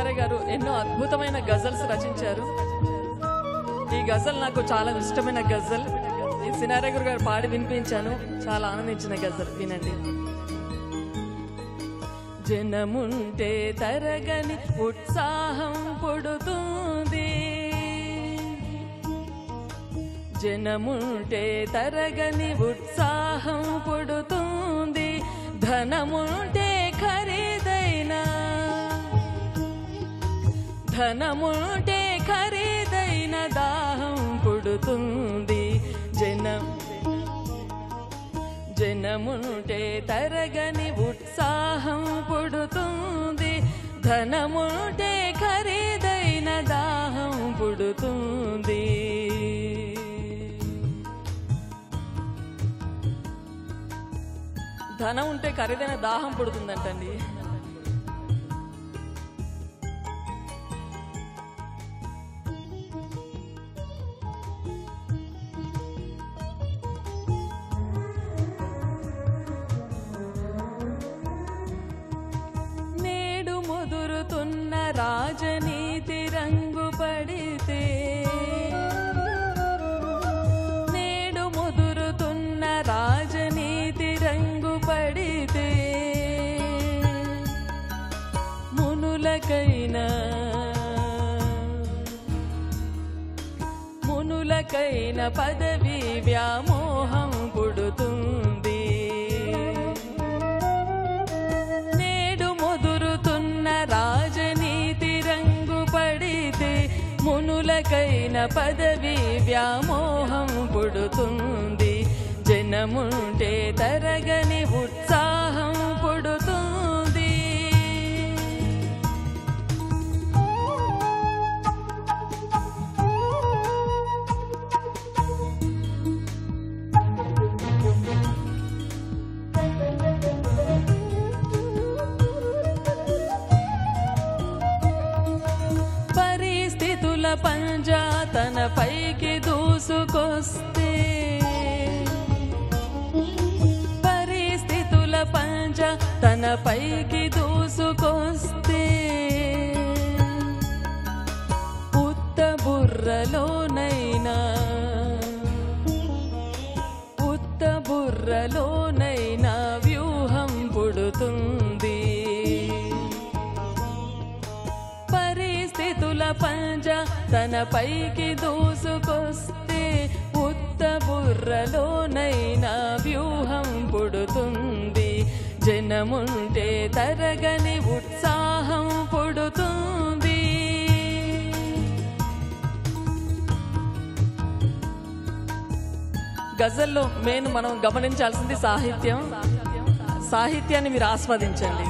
సినారే గారు ఎన్నో అద్భుతమైన గజల్స్ రచించారు ఈ గజల్ నాకు చాలా ఇష్టమైన గజల్ ఈ సినారే గారు గారు పాడి వినిపించాను చాలా ఆనందించిన గజల్ వినండి జనముంటే తరగని ఉత్సాహం పుడుతుంది జనముంటే తరగని ఉత్సాహం పుడుతుంది ధనముంటే ఖరీదైన ధనముంటే ఖరీదైన దాహం పుడుతుంది జనం జనముంటే తరగని ఉత్సాహం పుడుతుంది ధనముంటే ఖరీదైన దాహం పుడుతుంది ధనం ఉంటే ఖరీదైన దాహం పుడుతుందంటండి నేడు ముదురుతున్న రాజనీతి రంగు పడితే నేడు ముదురుతున్న రాజనీతి రంగు పడితే మునులకైనా మునులకైన పదవి వ్యామోహం పుడుతుంది నేడు ముదురుతున్న రాజనీతి రంగు పడితే మునులకైన పదవి వ్యామోహం పుడుతుంది జనముంటే తరగని ఉత్సాహం పుడుతుంది పరిస్థితుల పంజా తన పైకి దూసుకొస్తే పరిస్థితుల పంజా తన పైకి దూసుకొస్తే ఉత్త బుర్రలోనైనా ఉత్త బుర్రలోనైనా వ్యూహం పుడుతుంది పరిస్థితుల పంజ తన పైకి దూసుకొస్తే ఉత్త బుర్రలోనైనా వ్యూహం పుడుతుంది జనముంటే తరగని ఉత్సాహం పుడుతుంది గజల్లో మెయిన్ మనం గమనించాల్సింది సాహిత్యం సాహిత్యాన్ని మీరు ఆస్వాదించండి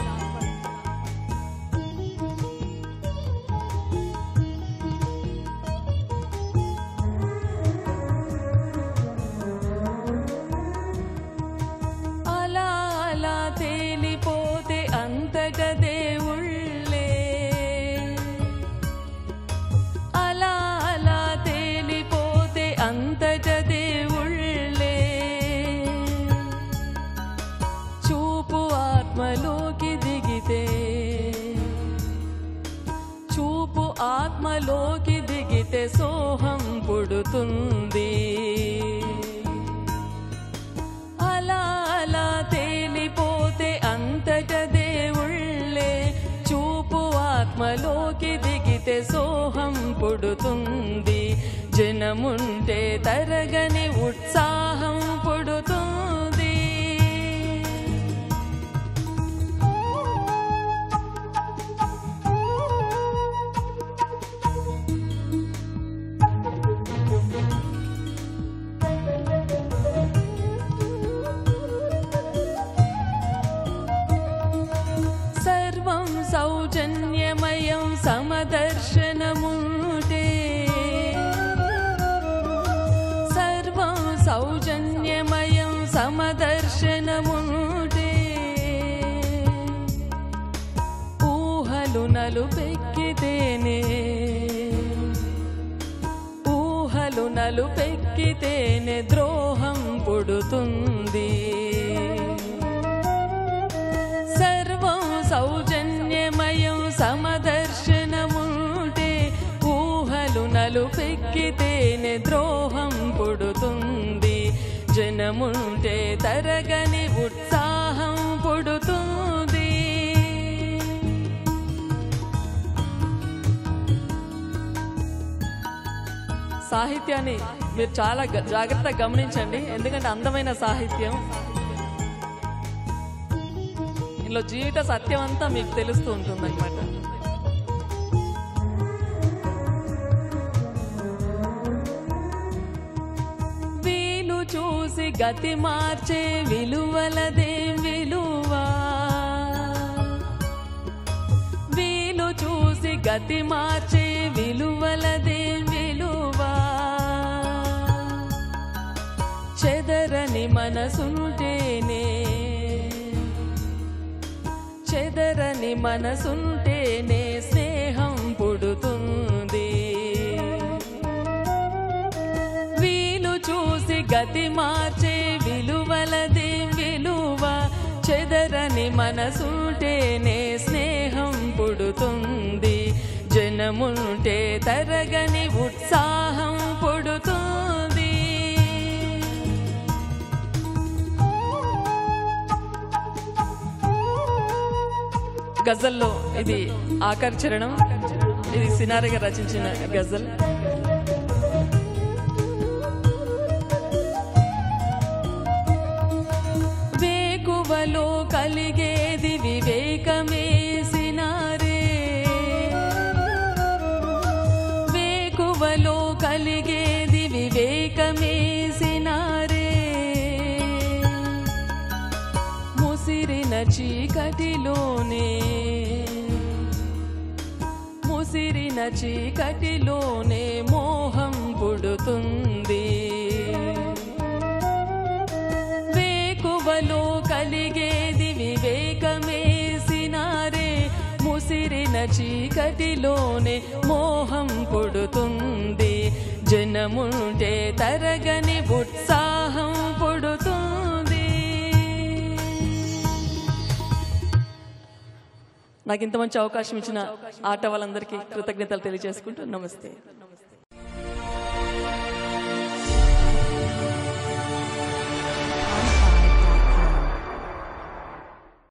అలా అలా తేలిపోతే అంతక దేవుళ్ళే అలా అలా తేలిపోతే అంతట దేవుళ్ళే చూపు ఆత్మలోకి దిగితే చూపు ఆత్మలోకి దిగితే సోహం పుడుతుంది అలా అలా తేలిపోతే అంతట దేవుళ్ళే చూపు ఆత్మలోకి దిగితే సోహం పుడుతుంది జనముంటే తరగని ఉత్సాహం పుడుతుంది సర్వం సౌజన్యమయం సమదర్శనముంటే సర్వం సౌజన్యమయం సమదర్శనముంటే ఊహలు నలుపెక్కితేనే ఊహలు నలుపెక్కితేనే ద్రోహం పుడుతుంది సర్వం సౌజన్యమయం సమదర్శనముంటే నొక్కితేనే ద్రోహం పుడుతుంది జనముంటే తరగని ఉత్సాహం పుడుతుంది సాహిత్యాన్ని మీరు చాలా గ- జాగ్రత్తగా గమనించండి ఎందుకంటే అందమైన సాహిత్యం ఇందులో జీవిత సత్యం అంతా మీకు తెలుస్తూ ఉంటుంది అనమాట వీలు చూసి గతి మార్చే విలువలదే విలువ వీలు చూసి గతి మార్చే విలువలదే విలువ చెదరని మనసుంటేనే చెదరని మనసుంటేనే స్నేహం పుడుతుంది వీలు చూసి గతి మార్చే విలువలది విలువ చెదరని మనసుంటేనే స్నేహం పుడుతుంది జనముంటే తరగని ఉత్సాహం పుడుతుంది గజల్లో ఇది ఆఖరి చరణం ఇది సినారిగా రచించిన గజల్ వేకువలో కలిగేది వివేకమే సినారే వేకువలో కలిగేది వివేకమే సినారే ముసిరిన చీకటిలోనే ముసిరిన చీకటిలోనే మోహం పుడుతుంది వేకువలో కలిగేది వివేకమే సినారే ముసిరిన చీకటిలోనే మోహం పుడుతుంది జనముంటే తరగని ఉత్సాహం పుడుతుంది నాకు ఇంత మంచి అవకాశం ఇచ్చిన ఆట వాళ్ళందరికీ కృతజ్ఞతలు తెలియజేసుకుంటూ నమస్తే